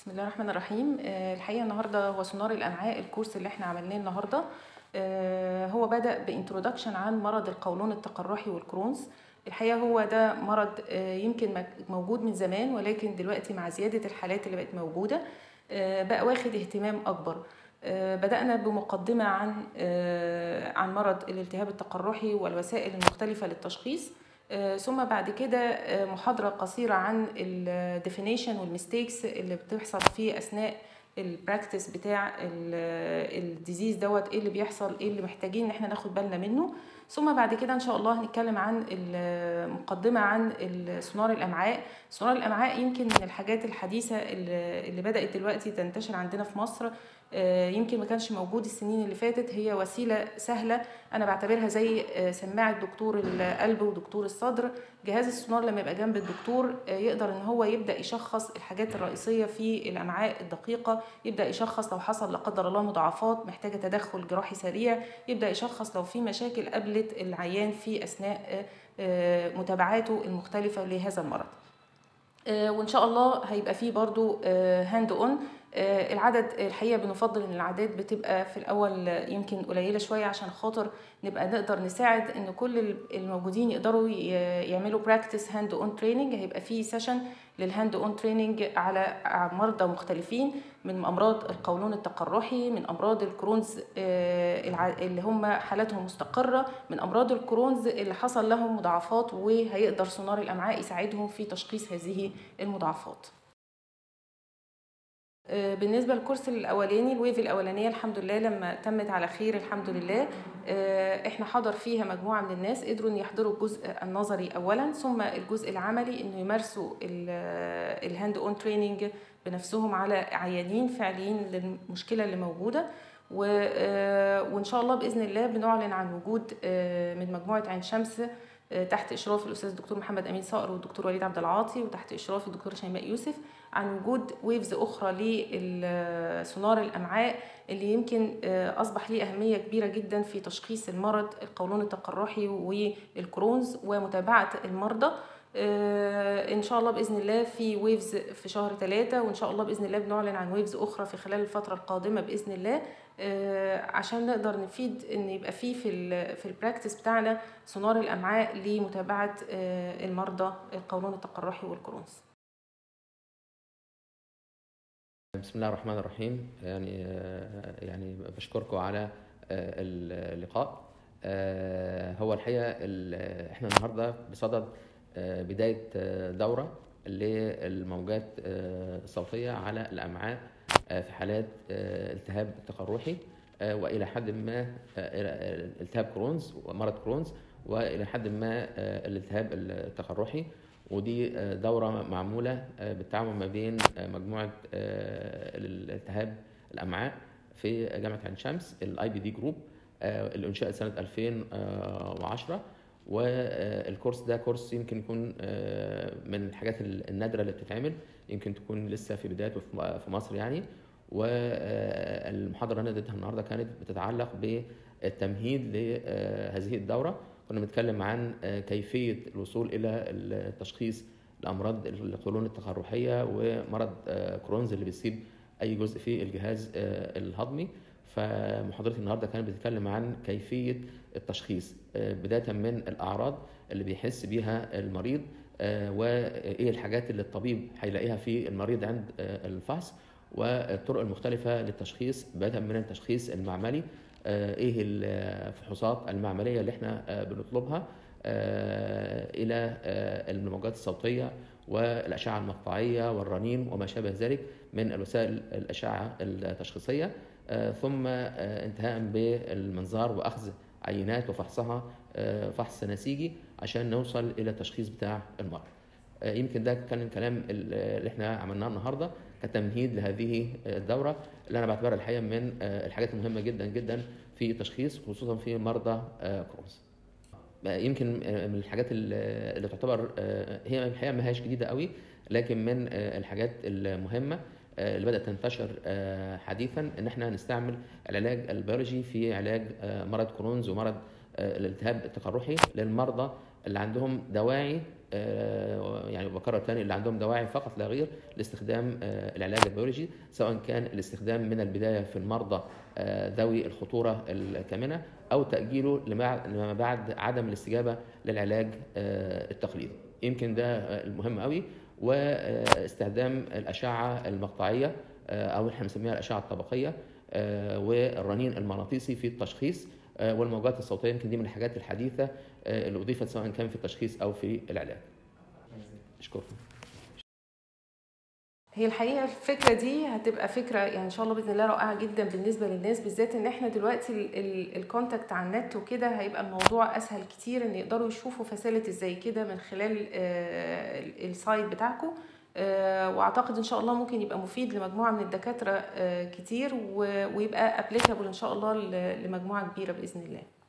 بسم الله الرحمن الرحيم آه، الحقيقه النهارده هو سونار الامعاء الكورس اللي احنا عملناه النهارده آه، هو بدا بانترودكشن عن مرض القولون التقرحي والكرونز الحقيقه هو ده مرض آه، يمكن مك- موجود من زمان ولكن دلوقتي مع زياده الحالات اللي بقت موجوده آه، بقى واخد اهتمام اكبر آه، بدأنا بمقدمة عن آه، عن مرض الالتهاب التقرحي والوسائل المختلفة للتشخيص آه، ثم بعد كده آه، محاضرة قصيرة عن الديفينيشن والميستيكس اللي بتحصل في أثناء البراكتس بتاع الديزيز دوت ايه اللي بيحصل ايه اللي محتاجين ان احنا ناخد بالنا منه ثم بعد كده ان شاء الله هنتكلم عن المقدمه عن سونار الامعاء سونار الامعاء يمكن من الحاجات الحديثه اللي اللي بدات دلوقتي تنتشر عندنا في مصر آه، يمكن ما كانش موجود السنين اللي فاتت هي وسيله سهله انا بعتبرها زي آه، سماعه دكتور القلب ودكتور الصدر جهاز السونار لما يبقى جنب الدكتور آه، يقدر ان هو يبدا يشخص الحاجات الرئيسيه في الامعاء الدقيقه يبدا يشخص لو حصل لا قدر الله مضاعفات محتاجه تدخل جراحي سريع يبدا يشخص لو في مشاكل قابلت العيان في اثناء آه، آه، متابعاته المختلفه لهذا المرض آه، وان شاء الله هيبقى فيه برضو هاند اون العدد الحقيقه بنفضل ان الاعداد بتبقى في الاول آه، يمكن قليله شويه عشان خاطر نبقى نقدر نساعد ان كل الموجودين يقدروا ي- يعملوا براكتس هاند اون تريننج هيبقى فيه سيشن للهاند اون تريننج على مرضى مختلفين من امراض القولون التقرحي من امراض الكرونز آه، الع- اللي هم حالاتهم مستقره من امراض الكرونز اللي حصل لهم مضاعفات وهيقدر سونار الامعاء يساعدهم في تشخيص هذه المضاعفات آه، بالنسبة للكورس الأولاني الويف الأولانية الحمد لله لما تمت على خير الحمد لله آه، احنا حضر فيها مجموعة من الناس قدروا ان يحضروا الجزء النظري أولا ثم الجزء العملي انه يمارسوا ال- الهاند اون تريننج بنفسهم على عيانين فعليين للمشكلة اللي موجودة و- آه، وان شاء الله باذن الله بنعلن عن وجود آه، من مجموعه عين شمس آه، تحت اشراف الاستاذ الدكتور محمد امين صقر والدكتور وليد عبد العاطي وتحت اشراف الدكتوره شيماء يوسف عن وجود ويفز اخرى لسونار الامعاء اللي يمكن آه، اصبح ليه اهميه كبيره جدا في تشخيص المرض القولون التقرحي والكرونز ومتابعه المرضى آه، ان شاء الله باذن الله في ويفز في شهر ثلاثة وان شاء الله باذن الله بنعلن عن ويفز اخرى في خلال الفتره القادمه باذن الله آه، عشان نقدر نفيد ان يبقى في في ال في البراكتس بتاعنا سونار الامعاء لمتابعه آه، المرضى القولون التقرحي والكرونز بسم الله الرحمن الرحيم يعني آه، يعني بشكركم على آه، اللقاء آه، هو الحقيقه ال- احنا النهارده بصدد آه، بدايه آه، دوره للموجات آه، الصوتيه على الامعاء آه، في حالات آه، التهاب تقرحي آه، والى حد ما آه، إلى- التهاب كرونز ومرض كرونز والى حد ما آه، الالتهاب التقرحي ودي آه، دورة معمولة آه، بالتعاون ما بين آه، مجموعة آه، الالتهاب الأمعاء في جامعة عين شمس الاي بي دي جروب اللي انشأت سنة 2010 والكورس ده كورس يمكن يكون آه، من الحاجات النادرة اللي بتتعمل يمكن تكون لسه في بدايته في في مصر يعني والمحاضرة اللي أنا اديتها النهاردة كانت بتتعلق بالتمهيد لهذه الدورة كنا بنتكلم عن آه، كيفية الوصول إلى التشخيص لأمراض القولون التقرحية ومرض آه، كرونز اللي بيصيب أي جزء في الجهاز آه، الهضمي فمحاضرتي النهارده كانت بتتكلم عن كيفية التشخيص آه، بداية من الأعراض اللي بيحس بيها المريض آه، وإيه الحاجات اللي الطبيب هيلاقيها في المريض عند آه، الفحص والطرق المختلفة للتشخيص بدءا من التشخيص المعملي آه، ايه الفحوصات المعمليه اللي احنا آه، بنطلبها آه، الى آه، الموجات الصوتيه والاشعه المقطعيه والرنين وما شابه ذلك من الوسائل الاشعه التشخيصيه آه، ثم آه، انتهاء بالمنظار واخذ عينات وفحصها آه، فحص نسيجي عشان نوصل الى التشخيص بتاع المرض آه، يمكن ده كان الكلام اللي احنا عملناه النهارده كتمهيد لهذه الدوره اللي انا بعتبرها الحقيقه من آه، الحاجات المهمه جدا جدا في التشخيص خصوصا في مرضى آه، كرونز آه، يمكن آه، من الحاجات اللي اللي تعتبر آه، هي الحقيقه ما هياش جديده قوي لكن من آه، الحاجات المهمه آه، اللي بدات تنتشر آه، حديثا ان احنا نستعمل العلاج البيولوجي في علاج آه، مرض كرونز ومرض الالتهاب التقرحي للمرضى اللي عندهم دواعي يعني بكرر تاني اللي عندهم دواعي فقط لا غير لاستخدام العلاج البيولوجي سواء كان الاستخدام من البدايه في المرضى ذوي الخطوره الكامنه او تاجيله لما بعد عدم الاستجابه للعلاج التقليدي يمكن ده المهم قوي واستخدام الاشعه المقطعيه او احنا بنسميها الاشعه الطبقيه والرنين المغناطيسي في التشخيص والموجات الصوتيه يمكن دي من الحاجات الحديثه اللي اضيفت سواء كان في التشخيص او في العلاج. اشكركم. هي الحقيقه الفكره دي هتبقى فكره يعني ان شاء الله باذن الله رائعه جدا بالنسبه للناس بالذات ان احنا دلوقتي الكونتاكت على النت وكده هيبقى الموضوع اسهل كتير ان يقدروا يشوفوا فاسيلتي زي كده من خلال السايت بتاعكم واعتقد ان شاء الله ممكن يبقى مفيد لمجموعه من الدكاتره كتير ويبقى ابليكابل ان شاء الله لمجموعه كبيره باذن الله